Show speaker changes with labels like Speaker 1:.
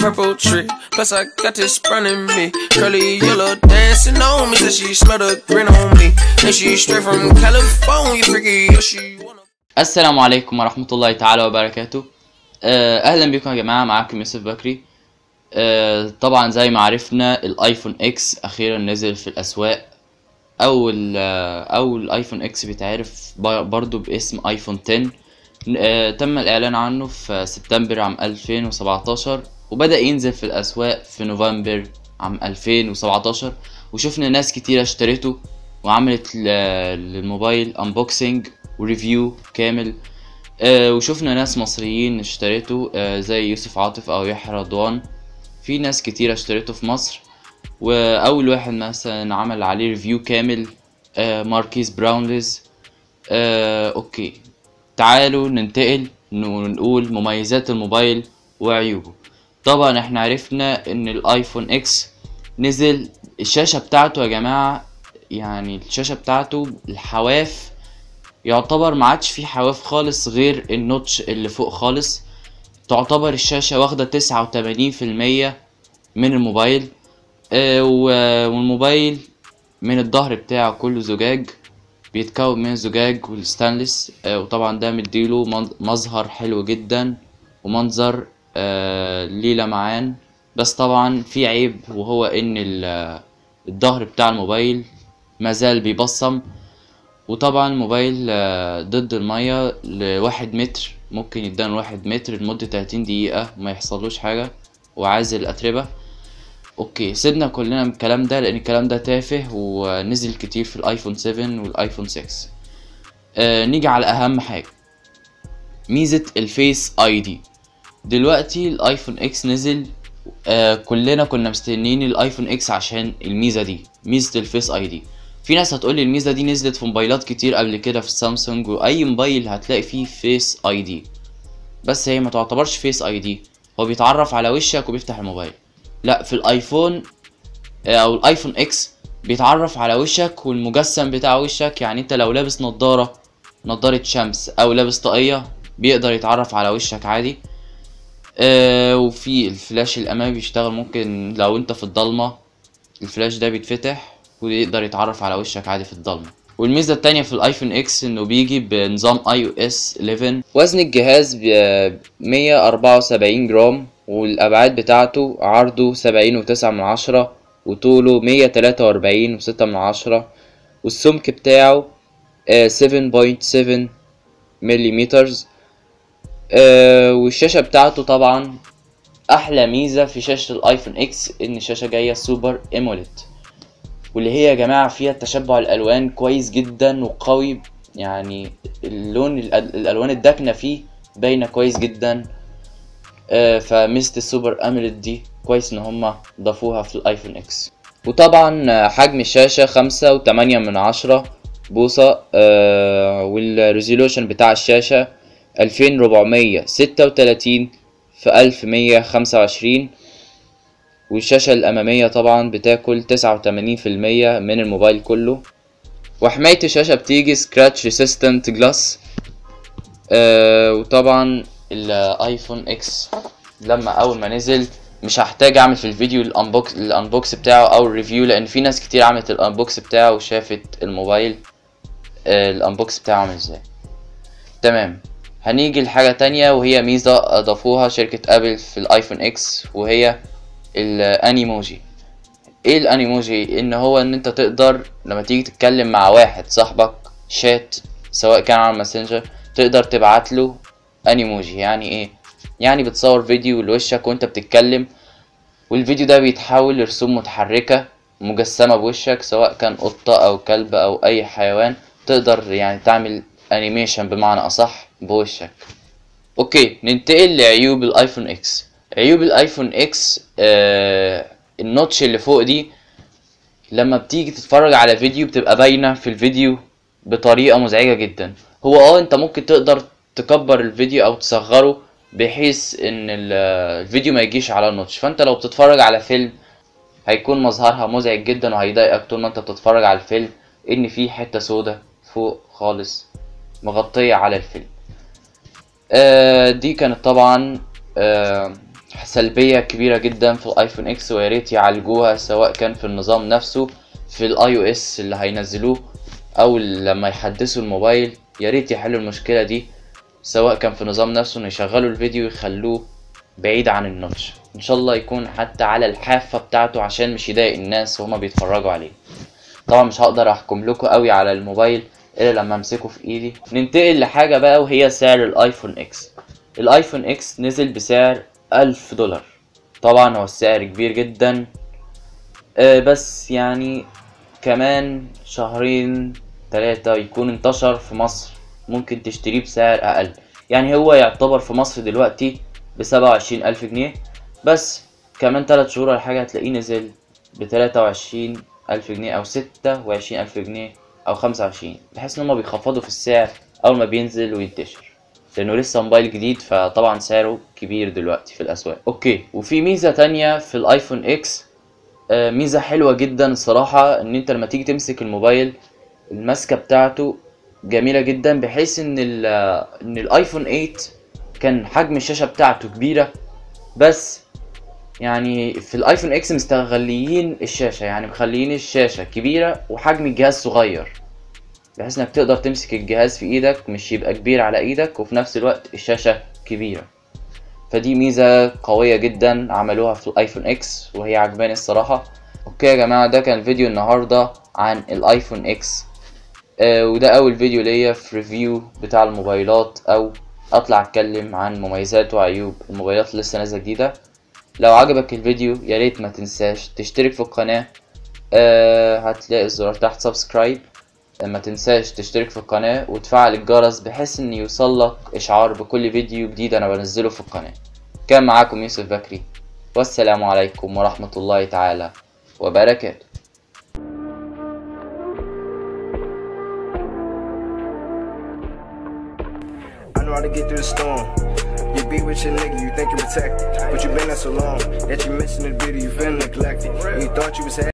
Speaker 1: purple tree. Plus I got this sprung in me. Curly yellow dancing on me. Said she smell the grin on me. And she straight from California. Freaky, yeah, she wanna.
Speaker 2: السلام عليكم ورحمة الله تعالى وبركاته آه، أهلا بكم يا جماعة معاكم يوسف بكري آه، طبعا زي ما عرفنا الايفون اكس اخيرا نزل في الاسواق او ال او الايفون اكس بيتعرف ب- برضو باسم ايفون 10 آه، تم الاعلان عنه في سبتمبر عام 2017 وبدأ ينزل في الاسواق في نوفمبر عام 2017 وشفنا ناس كتيرة اشترته وعملت ل- للموبايل انبوكسنج وريفيو كامل آه، وشفنا ناس مصريين اشترته آه، زي يوسف عاطف او يحيى رضوان في ناس كتيرة اشترته في مصر واول واحد مثلا عمل عليه ريفيو كامل آه، ماركيز براونليز آه، اوكي تعالوا ننتقل ن- نقول مميزات الموبايل وعيوبه طبعا احنا عرفنا ان الايفون اكس نزل الشاشة بتاعته يا جماعة يعني الشاشة بتاعته الحواف يعتبر ما عادش فيه حواف خالص غير النوتش اللي فوق خالص تعتبر الشاشة واخدة تسعة وتمانين في المية من الموبايل آه، و- والموبايل من الظهر بتاعه كله زجاج بيتكون من الزجاج والستانلس آه، وطبعا ده مديله من- مظهر حلو جدا ومنظر آه، ليه لمعان بس طبعا في عيب وهو ان ال- الظهر بتاع الموبايل مازال بيبصم وطبعا الموبايل آه، ضد المية لواحد متر ممكن يدان واحد متر لمدة تلاتين دقيقة وما يحصلوش حاجة وعازل الأتربة اوكي سيبنا كلنا من الكلام ده لان الكلام ده تافه ونزل كتير في الايفون 7 والايفون 6 آه نيجي على اهم حاجة ميزة الفيس اي دي دلوقتي الايفون اكس نزل آه كلنا كنا مستنيين الايفون اكس عشان الميزة دي ميزة الفيس اي دي في ناس هتقولي الميزة دي نزلت في موبايلات كتير قبل كده في سامسونج واي موبايل هتلاقي فيه فيس اي دي بس هي ما تعتبرش فيس اي دي هو بيتعرف على وشك وبيفتح الموبايل لا في الايفون آه، او الايفون اكس بيتعرف على وشك والمجسم بتاع وشك يعني انت لو لابس نضارة نضارة شمس او لابس طاقية بيقدر يتعرف على وشك عادي آه وفي الفلاش الامامي بيشتغل ممكن لو انت في الضلمة الفلاش ده بيتفتح ويقدر يتعرف على وشك عادي في الضلمة والميزة التانية في الايفون اكس انه بيجي بنظام اي او اس 11 وزن الجهاز ب 174 جرام والابعاد بتاعته عرضه 70 وتسعة من عشرة وطوله 143 وستة من عشرة والسمك بتاعه آه، 7.7 مليمترز آه، والشاشة بتاعته طبعا احلى ميزة في شاشة الايفون اكس ان الشاشة جاية سوبر ايموليد واللي هي يا جماعة فيها تشبع الألوان كويس جدا وقوي يعني اللون الأل- الألوان الداكنة فيه باينة كويس جدا آه، فميزة السوبر أميلد دي كويس إن هما ضافوها في الأيفون إكس وطبعا آه، حجم الشاشة خمسة وتمانية من عشرة بوصة آه، والريزولوشن بتاع الشاشة ألفين ربعمية ستة وتلاتين في ألف مية خمسة وعشرين والشاشة الأمامية طبعا بتاكل تسعة وتمانين في المية من الموبايل كله وحماية الشاشة بتيجي سكراتش ريسيستنت جلاس آه وطبعا الايفون اكس لما اول ما نزل مش هحتاج اعمل في الفيديو الانبوكس الانبوكس بتاعه او الريفيو لان في ناس كتير عملت الانبوكس بتاعه وشافت الموبايل آه الانبوكس بتاعه عامل ازاي تمام هنيجي لحاجة تانية وهي ميزة اضافوها شركة ابل في الايفون اكس وهي الانيموجي ايه الانيموجي ان هو ان انت تقدر لما تيجي تتكلم مع واحد صاحبك شات سواء كان على ماسنجر تقدر تبعت له انيموجي يعني ايه يعني بتصور فيديو لوشك وانت بتتكلم والفيديو ده بيتحول لرسوم متحركة مجسمة بوشك سواء كان قطة او كلب او اي حيوان تقدر يعني تعمل انيميشن بمعنى اصح بوشك اوكي ننتقل لعيوب الايفون اكس عيوب الايفون اكس آه النوتش اللي فوق دي لما بتيجي تتفرج على فيديو بتبقى باينة في الفيديو بطريقة مزعجة جدا هو اه انت ممكن تقدر تكبر الفيديو او تصغره بحيث ان ال- الفيديو ما يجيش على النوتش فانت لو بتتفرج على فيلم هيكون مظهرها مزعج جدا وهيضايقك طول ما انت بتتفرج على الفيلم ان في حتة سودا فوق خالص مغطية على الفيلم آه دي كانت طبعا آه سلبية كبيرة جدا في الايفون اكس ويا ريت يعالجوها سواء كان في النظام نفسه في الاي او اس اللي هينزلوه او لما يحدثوا الموبايل يا ريت يحلوا المشكلة دي سواء كان في النظام نفسه ان يشغلوا الفيديو يخلوه بعيد عن النوتش ان شاء الله يكون حتى على الحافة بتاعته عشان مش يضايق الناس وهما بيتفرجوا عليه طبعا مش هقدر احكم لكم قوي على الموبايل الا لما امسكه في ايدي ننتقل لحاجة بقى وهي سعر الايفون اكس الايفون اكس نزل بسعر ألف دولار طبعا هو السعر كبير جدا آه بس يعني كمان شهرين تلاتة يكون انتشر في مصر ممكن تشتريه بسعر أقل يعني هو يعتبر في مصر دلوقتي بسبعة وعشرين ألف جنيه بس كمان تلات شهور ولا حاجة هتلاقيه نزل بتلاتة وعشرين ألف جنيه أو ستة وعشرين ألف جنيه أو خمسة وعشرين بحيث إن هما بيخفضوا في السعر أول ما بينزل وينتشر لأنه لسه موبايل جديد فطبعا سعره كبير دلوقتي في الأسواق أوكي وفي ميزة تانية في الآيفون إكس آه، ميزة حلوة جدا الصراحة ان انت لما تيجي تمسك الموبايل الماسكة بتاعته جميلة جدا بحيث ان ال ان الايفون 8 كان حجم الشاشة بتاعته كبيرة بس يعني في الايفون اكس مستغليين الشاشة يعني مخليين الشاشة كبيرة وحجم الجهاز صغير بحيث انك تقدر تمسك الجهاز في ايدك مش يبقى كبير على ايدك وفي نفس الوقت الشاشة كبيرة فدي ميزة قوية جدا عملوها في الايفون اكس وهي عجباني الصراحة اوكي يا جماعة ده كان فيديو النهاردة عن الايفون اكس آه وده اول فيديو ليا في ريفيو بتاع الموبايلات او اطلع اتكلم عن مميزات وعيوب الموبايلات اللي لسه نازلة جديدة لو عجبك الفيديو يا ريت ما تنساش تشترك في القناة آه هتلاقي الزرار تحت سبسكرايب ما تنساش تشترك في القناة وتفعل الجرس بحيث ان يوصلك اشعار بكل فيديو جديد انا بنزله في القناة كان معاكم يوسف بكري والسلام عليكم ورحمة الله تعالى وبركاته
Speaker 3: I know how to get through the storm. You be with your nigga, you think you're protected. But you been there so long that you missing the beauty, you feel neglected. And you thought you was happy.